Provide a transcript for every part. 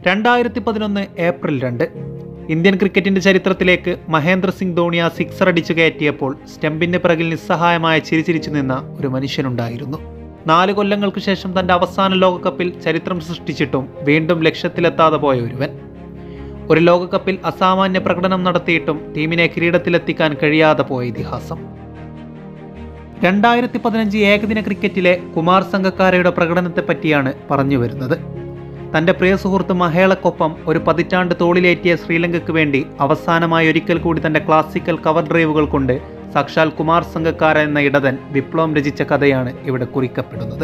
രണ്ടായിരത്തി പതിനൊന്ന് ഏപ്രിൽ രണ്ട് ഇന്ത്യൻ ക്രിക്കറ്റിന്റെ ചരിത്രത്തിലേക്ക് മഹേന്ദ്ര സിംഗ് ധോണി ആ സിക്സർ അടിച്ചു കയറ്റിയപ്പോൾ സ്റ്റെമ്പിന്റെ പിറകിൽ നിസ്സഹായമായ ചിരിച്ചിരിച്ചു നിന്ന ഒരു മനുഷ്യനുണ്ടായിരുന്നു നാല് കൊല്ലങ്ങൾക്ക് ശേഷം തന്റെ അവസാന ലോകകപ്പിൽ ചരിത്രം സൃഷ്ടിച്ചിട്ടും വീണ്ടും ലക്ഷ്യത്തിലെത്താതെ പോയ ഒരുവൻ ഒരു ലോകകപ്പിൽ അസാമാന്യ പ്രകടനം നടത്തിയിട്ടും ടീമിനെ കിരീടത്തിലെത്തിക്കാൻ കഴിയാതെ പോയ ഇതിഹാസം രണ്ടായിരത്തി പതിനഞ്ച് ഏകദിന ക്രിക്കറ്റിലെ കുമാർ സംഘക്കാരയുടെ പ്രകടനത്തെ പറ്റിയാണ് പറഞ്ഞു വരുന്നത് തന്റെ പ്രിയ സുഹൃത്ത് മഹേളക്കൊപ്പം ഒരു പതിറ്റാണ്ട് തോളിലേറ്റിയ ശ്രീലങ്കയ്ക്ക് വേണ്ടി അവസാനമായി ഒരിക്കൽ കൂടി തന്റെ ക്ലാസിക്കൽ കവർ ഡ്രൈവുകൾ കൊണ്ട് സാക്ഷാൽ കുമാർ സംഘക്കാര എന്ന ഇടതൻ വിപ്ലവം രചിച്ച കഥയാണ് ഇവിടെ കുറിക്കപ്പെടുന്നത്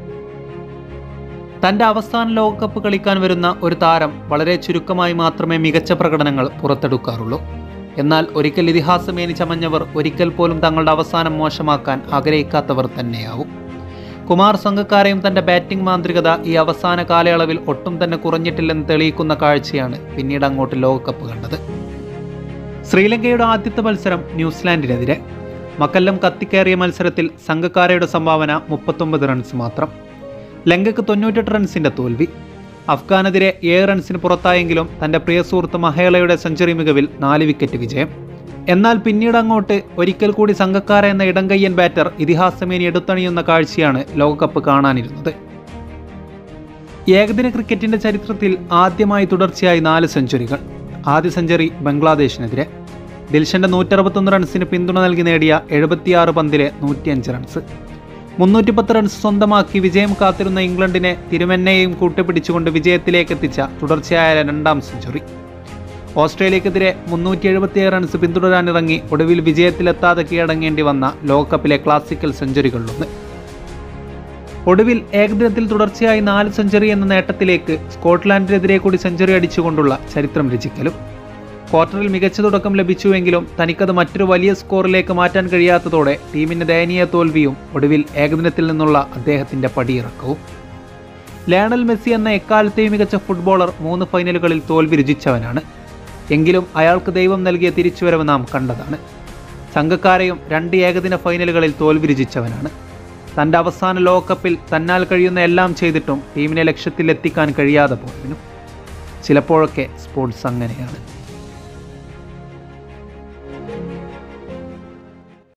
തന്റെ അവസാന ലോകകപ്പ് കളിക്കാൻ വരുന്ന ഒരു താരം വളരെ ചുരുക്കമായി മാത്രമേ മികച്ച പ്രകടനങ്ങൾ പുറത്തെടുക്കാറുള്ളൂ എന്നാൽ ഒരിക്കൽ ഇതിഹാസമേനി ചമഞ്ഞവർ ഒരിക്കൽ പോലും തങ്ങളുടെ അവസാനം മോശമാക്കാൻ ആഗ്രഹിക്കാത്തവർ തന്നെയാവും കുമാർ സംഘക്കാരെയും തന്റെ ബാറ്റിംഗ് മാന്ത്രികത ഈ അവസാന കാലയളവിൽ ഒട്ടും തന്നെ കുറഞ്ഞിട്ടില്ലെന്ന് തെളിയിക്കുന്ന കാഴ്ചയാണ് പിന്നീട് അങ്ങോട്ട് ലോകകപ്പ് കണ്ടത് ശ്രീലങ്കയുടെ ആദ്യത്തെ മത്സരം ന്യൂസിലാൻഡിനെതിരെ മക്കല്ലം കത്തിക്കേറിയ മത്സരത്തിൽ സംഘക്കാരയുടെ സംഭാവന മുപ്പത്തൊമ്പത് റൺസ് മാത്രം ലങ്കയ്ക്ക് തൊണ്ണൂറ്റെട്ട് റൺസിന്റെ തോൽവി അഫ്ഗാനെതിരെ ഏഴ് റൺസിന് പുറത്തായെങ്കിലും തന്റെ പ്രിയ സുഹൃത്ത് മഹേളയുടെ സെഞ്ചുറി മികവിൽ നാല് വിക്കറ്റ് വിജയം എന്നാൽ പിന്നീട് അങ്ങോട്ട് ഒരിക്കൽ കൂടി സംഘക്കാര എന്ന ഇടംകയ്യൻ ബാറ്റർ ഇതിഹാസമേനി എടുത്തണിയുന്ന കാഴ്ചയാണ് ലോകകപ്പ് കാണാനിരുന്നത് ഏകദിന ക്രിക്കറ്റിന്റെ ചരിത്രത്തിൽ ആദ്യമായി തുടർച്ചയായി നാല് സെഞ്ചുറികൾ ആദ്യ സെഞ്ചുറി ബംഗ്ലാദേശിനെതിരെ ദിൽഷന്റെ നൂറ്ററുപത്തൊന്ന് റൺസിന് പിന്തുണ നൽകി നേടിയ എഴുപത്തിയാറ് പന്തിലെ നൂറ്റിയഞ്ച് റൺസ് മുന്നൂറ്റി പത്ത് റൺസ് സ്വന്തമാക്കി വിജയം കാത്തിരുന്ന ഇംഗ്ലണ്ടിനെ തിരുമെന്നയെയും കൂട്ടുപിടിച്ചുകൊണ്ട് വിജയത്തിലേക്ക് എത്തിച്ച തുടർച്ചയായ രണ്ടാം സെഞ്ചുറി ഓസ്ട്രേലിയക്കെതിരെ മുന്നൂറ്റി എഴുപത്തിയേഴ് റൺസ് പിന്തുടരാനിറങ്ങി ഒടുവിൽ വിജയത്തിലെത്താതെ കീഴടങ്ങേണ്ടി വന്ന ലോകകപ്പിലെ ക്ലാസിക്കൽ സെഞ്ചുറികളിലൊന്ന് ഒടുവിൽ ഏകദിനത്തിൽ തുടർച്ചയായി നാല് സെഞ്ചുറി എന്ന നേട്ടത്തിലേക്ക് സ്കോട്ട്ലാൻഡിനെതിരെ കൂടി സെഞ്ചുറി അടിച്ചുകൊണ്ടുള്ള ചരിത്രം രചിക്കലും ക്വാർട്ടറിൽ മികച്ച തുടക്കം ലഭിച്ചുവെങ്കിലും തനിക്കത് മറ്റൊരു വലിയ സ്കോറിലേക്ക് മാറ്റാൻ കഴിയാത്തതോടെ ടീമിന് ദയനീയ തോൽവിയും ഒടുവിൽ ഏകദിനത്തിൽ നിന്നുള്ള അദ്ദേഹത്തിന്റെ പടിയിറക്കവും ലയണൽ മെസ്സി എന്ന എക്കാലത്തെയും മികച്ച ഫുട്ബോളർ മൂന്ന് ഫൈനലുകളിൽ തോൽവി രുചിച്ചവനാണ് എങ്കിലും അയാൾക്ക് ദൈവം നൽകിയ തിരിച്ചുവരവ് നാം കണ്ടതാണ് സംഘക്കാരെയും രണ്ട് ഏകദിന ഫൈനലുകളിൽ തോൽവി രുചിച്ചവനാണ് തൻ്റെ അവസാന ലോകകപ്പിൽ തന്നാൽ കഴിയുന്ന എല്ലാം ചെയ്തിട്ടും ടീമിനെ ലക്ഷ്യത്തിൽ എത്തിക്കാൻ കഴിയാതെ പോയതിനും ചിലപ്പോഴൊക്കെ സ്പോർട്സ് അങ്ങനെയാണ്